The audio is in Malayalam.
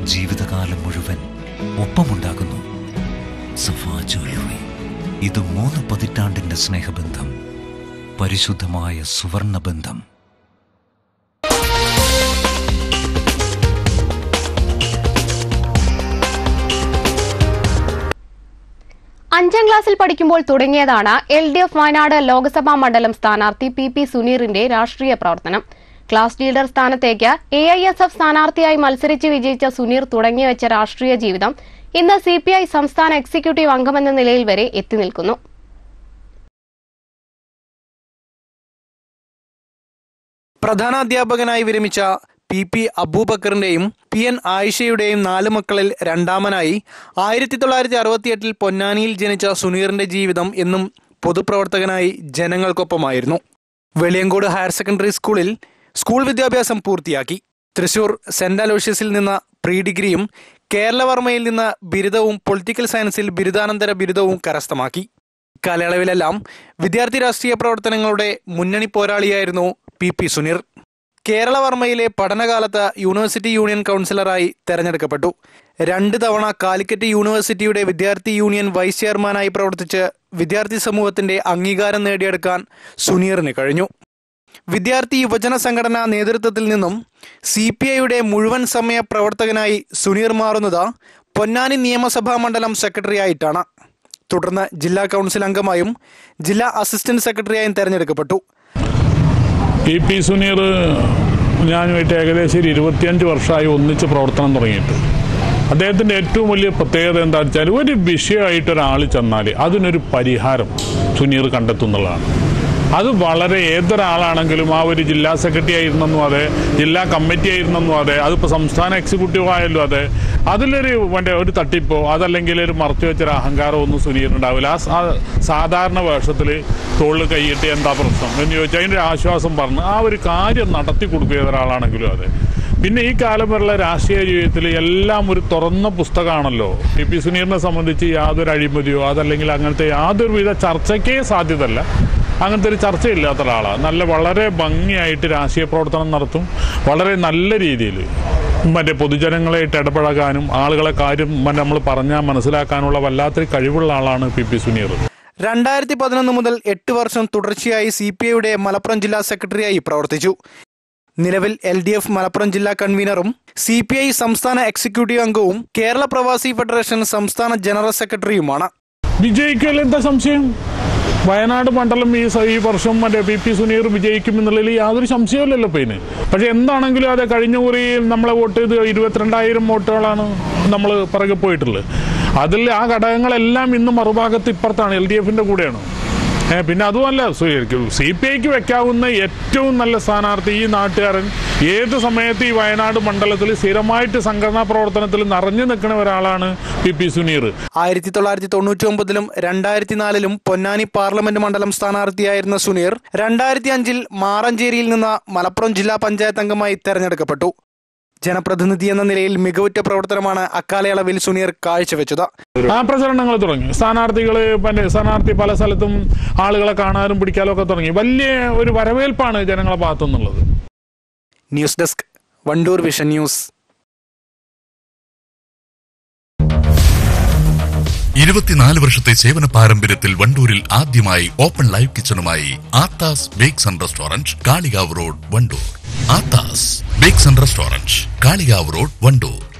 ജീവിതകാലം മുഴുവൻ ഒപ്പമുണ്ടാകുന്നു സഫ ജ്വല്ലറി ഇത് മൂന്ന് പതിറ്റാണ്ടിന്റെ സ്നേഹബന്ധം പരിശുദ്ധമായ സുവർണ ബന്ധം അഞ്ചാം ക്ലാസ്സിൽ പഠിക്കുമ്പോൾ തുടങ്ങിയതാണ് L D F Wayanad Lok Sabha മണ്ഡലം സ്ഥാനാർത്ഥി പി പി സുനീറിന്റെ രാഷ്ട്രീയ പ്രവർത്തനം ക്ലാസ് ലീഡർ സ്ഥാനത്തേക്ക് എ ഐ എസ് എഫ് സ്ഥാനാർത്ഥിയായി മത്സരിച്ച് വിജയിച്ച സുനീർ തുടങ്ങിവെച്ച രാഷ്ട്രീയ ജീവിതം ഇന്ന് സി പി ഐ സംസ്ഥാന എക്സിക്യൂട്ടീവ് അംഗമെന്ന നിലയിൽ വരെ എത്തി നിൽക്കുന്നു പ്രധാനാധ്യാപകനായി വിരമിച്ച പി പി അബൂബക്കറിന്റെയും പി എൻ ആയിഷയുടെയും നാല് മക്കളിൽ രണ്ടാമനായി ആയിരത്തി തൊള്ളായിരത്തി അറുപത്തിയെട്ടിൽ പൊന്നാനിയിൽ ജനിച്ച സുനീറിന്റെ ജീവിതം എന്നും പൊതുപ്രവർത്തകനായി ജനങ്ങൾക്കൊപ്പമായിരുന്നു വെളിയങ്കോട് ഹയർ സെക്കൻഡറി സ്കൂളിൽ സ്കൂൾ വിദ്യാഭ്യാസം പൂർത്തിയാക്കി തൃശൂർ സെന്റ് അലോഷ്യസിൽ നിന്ന് പ്രീ ഡിഗ്രിയും കേരളവർമ്മയിൽ നിന്ന് ബിരുദവും പൊളിറ്റിക്കൽ സയൻസിൽ ബിരുദാനന്തര ബിരുദവും കരസ്ഥമാക്കി കാലയളവിലെല്ലാം വിദ്യാർത്ഥി രാഷ്ട്രീയ പ്രവർത്തനങ്ങളുടെ മുന്നണി പോരാളിയായിരുന്നു പി പി സുനീർ കേരളവർമ്മയിലെ പഠനകാലത്ത് യൂണിവേഴ്സിറ്റി യൂണിയൻ കൗൺസിലറായി തെരഞ്ഞെടുക്കപ്പെട്ടു രണ്ട് തവണ കാലിക്കറ്റ് യൂണിവേഴ്സിറ്റിയുടെ വിദ്യാർത്ഥി യൂണിയൻ വൈസ് ചെയർമാനായി പ്രവർത്തിച്ച് വിദ്യാർത്ഥി സമൂഹത്തിന്റെ അംഗീകാരം നേടിയെടുക്കാൻ സുനീറിന് കഴിഞ്ഞു വിദ്യാർത്ഥി യുവജന സംഘടനാ നേതൃത്വത്തിൽ നിന്നും സി പി ഐയുടെ മുഴുവൻ സമയ പ്രവർത്തകനായി സുനീർ മാറുന്നത് പൊന്നാനി നിയമസഭാ മണ്ഡലം സെക്രട്ടറിയായിട്ടാണ് തുടർന്ന് ജില്ലാ കൗൺസിൽ അംഗമായും ജില്ലാ അസിസ്റ്റന്റ് സെക്രട്ടറിയായും തെരഞ്ഞെടുക്കപ്പെട്ടു പി പി സുനീർ ഞാനുമായിട്ട് ഏകദേശം ഒരു ഇരുപത്തിയഞ്ച് വർഷമായി ഒന്നിച്ച് പ്രവർത്തനം തുടങ്ങിയിട്ട് അദ്ദേഹത്തിൻ്റെ ഏറ്റവും വലിയ പ്രത്യേകത എന്താണെന്ന് വെച്ചാൽ ഒരു വിഷയമായിട്ട് ഒരാൾ ചെന്നാൽ അതിനൊരു പരിഹാരം സുനീർ കണ്ടെത്തുന്നുള്ളതാണ് അത് വളരെ ഏതൊരാളാണെങ്കിലും ആ ഒരു ജില്ലാ സെക്രട്ടറി ആയിരുന്നെന്നും അതെ ജില്ലാ കമ്മിറ്റി ആയിരുന്നെന്നും അതെ അതിപ്പോൾ സംസ്ഥാന എക്സിക്യൂട്ടീവ് ആയാലും അതെ അതിലൊരു മറ്റേ ഒരു തട്ടിപ്പോ അതല്ലെങ്കിൽ ഒരു മറച്ചു വെച്ചൊരു അഹങ്കാരം ഒന്നും സുനീറിനുണ്ടാവില്ല ആ സാ- സാധാരണ വേഷത്തിൽ തോളിൽ കൈയിട്ട് എന്താ പ്രശ്നം എന്ന് ചോദിച്ചാൽ അതിൻ്റെ ഒരു ആശ്വാസം പറഞ്ഞ് ആ ഒരു കാര്യം നടത്തി കൊടുക്കുക ഒരാളാണെങ്കിലും അതെ പിന്നെ ഈ കാലം വരെയുള്ള രാഷ്ട്രീയ ജീവിതത്തിൽ എല്ലാം ഒരു തുറന്ന പുസ്തകമാണല്ലോ പി പി സുനീറിനെ സംബന്ധിച്ച് യാതൊരു അഴിമതിയോ അതല്ലെങ്കിൽ അങ്ങനത്തെ യാതൊരു വിധ ചർച്ചയ്ക്കേ സാധ്യതല്ല അങ്ങനത്തെ ഒരു ചർച്ചയില്ലാത്ത ഒരാളാണ് നല്ല വളരെ ഭംഗിയായിട്ട് രാഷ്ട്രീയ പ്രവർത്തനം നടത്തും വളരെ നല്ല രീതിയിൽ മറ്റേ പൊതുജനങ്ങളായിട്ട് ഇടപഴകാനും ആളുകളെ കാര്യം നമ്മൾ പറഞ്ഞാൽ മനസ്സിലാക്കാനുള്ള വല്ലാത്തൊരു കഴിവുള്ള ആളാണ് പി പി സുനീർ രണ്ടായിരത്തി പതിനൊന്ന് മുതൽ എട്ട് വർഷം തുടർച്ചയായി സി പി ഐയുടെ മലപ്പുറം ജില്ലാ സെക്രട്ടറിയായി പ്രവർത്തിച്ചു നിലവിൽ എൽ ഡി എഫ് മലപ്പുറം ജില്ലാ കൺവീനറും സി പി ഐ സംസ്ഥാന എക്സിക്യൂട്ടീവ് അംഗവും കേരള പ്രവാസി ഫെഡറേഷൻ സംസ്ഥാന ജനറൽ സെക്രട്ടറിയുമാണ് വിജയിക്കൽ എന്താ സംശയം വയനാട് മണ്ഡലം ഈ സ- ഈ വർഷം മറ്റേ പി പി സുനീർ വിജയിക്കും എന്നുള്ളതിൽ യാതൊരു സംശയമില്ലല്ലോ ഇപ്പൊ ഇതിന് പക്ഷെ എന്താണെങ്കിലും അതെ കഴിഞ്ഞ കുറി നമ്മളെ വോട്ട് ചെയ്ത് ഇരുപത്തിരണ്ടായിരം വോട്ടുകളാണ് നമ്മൾ പിറകെ പോയിട്ടുള്ളത് അതിൽ ആ ഘടകങ്ങളെല്ലാം ഇന്ന് മറുഭാഗത്ത് ഇപ്പുറത്താണ് എൽ ഡി എഫിന്റെ കൂടെയാണ് ഏ, പിന്നെ അതുമല്ല സി പി ഐക്ക് വെക്കാവുന്ന ഏറ്റവും നല്ല സ്ഥാനാർത്ഥി ഈ നാട്ടുകാരൻ ഏത് സമയത്ത് ഈ വയനാട് മണ്ഡലത്തിൽ സ്ഥിരമായിട്ട് സംഘടനാ പ്രവർത്തനത്തിൽ നിറഞ്ഞു നിൽക്കുന്ന ഒരാളാണ് പി പി സുനീർ ആയിരത്തി തൊള്ളായിരത്തി തൊണ്ണൂറ്റി ഒമ്പതിലും രണ്ടായിരത്തി നാലിലും പൊന്നാനി പാർലമെന്റ് മണ്ഡലം സ്ഥാനാർത്ഥിയായിരുന്ന സുനീർ രണ്ടായിരത്തി അഞ്ചിൽ മാറഞ്ചേരിയിൽ നിന്ന് മലപ്പുറം ജില്ലാ പഞ്ചായത്ത് അംഗമായി തെരഞ്ഞെടുക്കപ്പെട്ടു ജനപ്രതിനിധി എന്ന നിലയിൽ മികവുറ്റ പ്രവർത്തനമാണ് അക്കാലയളവിൽ സുനീർ കാഴ്ചവെച്ചത് ആ പ്രചരണങ്ങൾ തുടങ്ങി സ്ഥാനാർത്ഥികൾ പിന്നെ സ്ഥാനാർത്ഥി പല സ്ഥലത്തും ആളുകളെ കാണാനും പിടിക്കാനും ഒക്കെ തുടങ്ങി വലിയ ഒരു വരവേൽപ്പാണ് ജനങ്ങളെ ഭാഗത്തുനിന്നുള്ളത് news desk Wandoor vision news ഇരുപത്തിനാല് വർഷത്തെ സേവന പാരമ്പര്യത്തിൽ വണ്ടൂരിൽ ആദ്യമായി ഓപ്പൺ ലൈവ് കിച്ചണുമായി Aathas bakes and restaurant Kalikavu road Wandoor Aathas bakes and restaurant Kalikavu road Wandoor